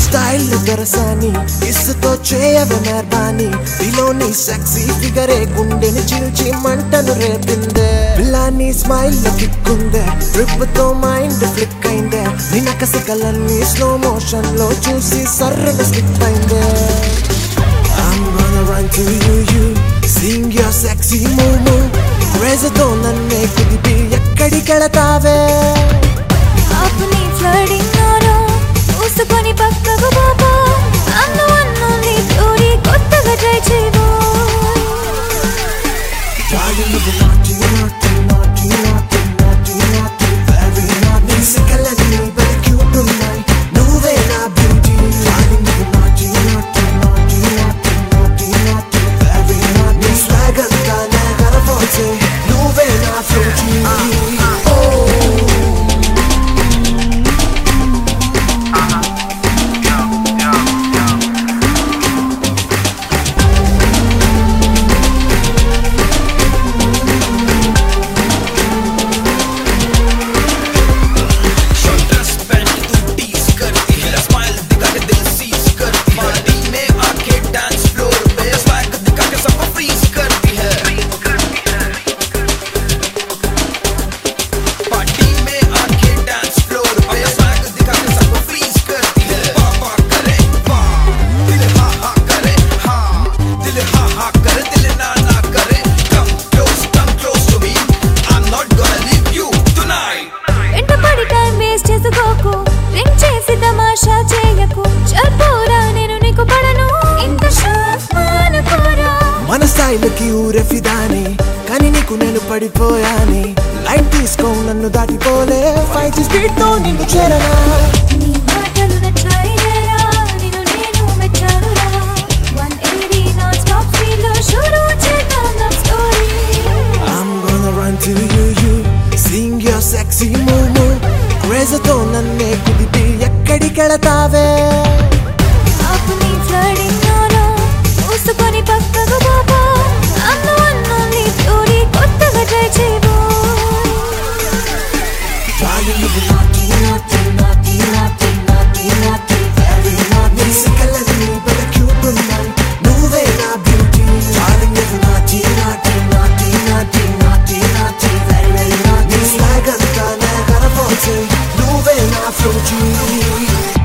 Style దొరసాని ఇసుతో చేయవే మెహర్బాని నీలోని sexy ఫిగరే గుండెని చీల్చి మంటను రేపిందే పిల్లాని స్మైల్ లో కిక్కుందే ట్రిప్ తో మైండ్ ఫ్లిక్ అయిందే నినకసి కలర్ని స్లో మోషన్ లో చూసి సర్రన స్లిప్ అయిందే I'm gonna run to you, you Sing your sexy move, move Crazy తో నన్నే కుదిపి ఎక్కడికెళతావే ఆపు నీ ఫ్లడింగ్ నోరో ఊసుకొని పక్కకు బాబా అన్ను అన్ను తోడి కొత్తగా ట్రై చేయబో Darling, you're naughty, naughty, naughty, naughty, naughty, naughty Very naughty నీ సిగ్గలన్నీ very cute ఉన్నాయి నువ్వే నా beauty Darling, you're naughty, naughty, naughty, naughty, naughty, naughty Very naughty నీ swag అంతా నా గర్భోచే నువ్వే నా fruity ड्रेस पहन के तू टीज करती है स्माइल दिखा के दिल सीज करती है पार्टी में आके डांस फ्लोर पे स्वैग दिखा के सबको फ्रीज करती है पार्टी में आके डांस फ्लोर पे स्वैग दिखा के सबको फ्रीज करती है वाह वाह करे वाह दिल हा हा करे हाँ दिल हा हा करे दिल ना ना करे come close come close to me I'm not gonna leave you tonight వెంటపడి టైం వేస్ట్ చేసుకోకు రింగ్ చేసి తమాషా చేయకు చల్పోరా నేను నీకు పడను ఇంత షార్ప్ అనుకోరా మన స్థాయిలకి ఊరే ఫిదాని కానీ నీకు నేను పడిపోయాని లైన్ తీసుకో నన్ను దాటిపోలే ఫైవ్ జీ స్పీడ్ తో నిన్ను చేరనా నీ మాటలు నచ్చాయిరా నిన్ను నేను మెచ్చానురా 180 నాన్ స్టాప్ స్పీడ్ లో షురూ చేద్దాం love story I'm gonna run to you, you Sing your sexy move, move Crazy తో నన్నే కుదిపి ఎక్కడికెళతావే ఆపు నీ ఫ్లడింగ్ నోరో ఊసుకొని పక్కకు బాబా అన్ను అన్ను నీ తోడి కొత్తగా ట్రై చేయబో Darling, you're naughty, naughty, naughty, naughty, naughty, naughty, very naughty. నీ సిగ్గలన్నీ very cute ఉన్నాయి. నువ్వే నా beauty. Darling, you're naughty, naughty, naughty, naughty, naughty, naughty, very, very naughty. నీ swag అంతా నా గర్భోచే. నువ్వే నా fruity.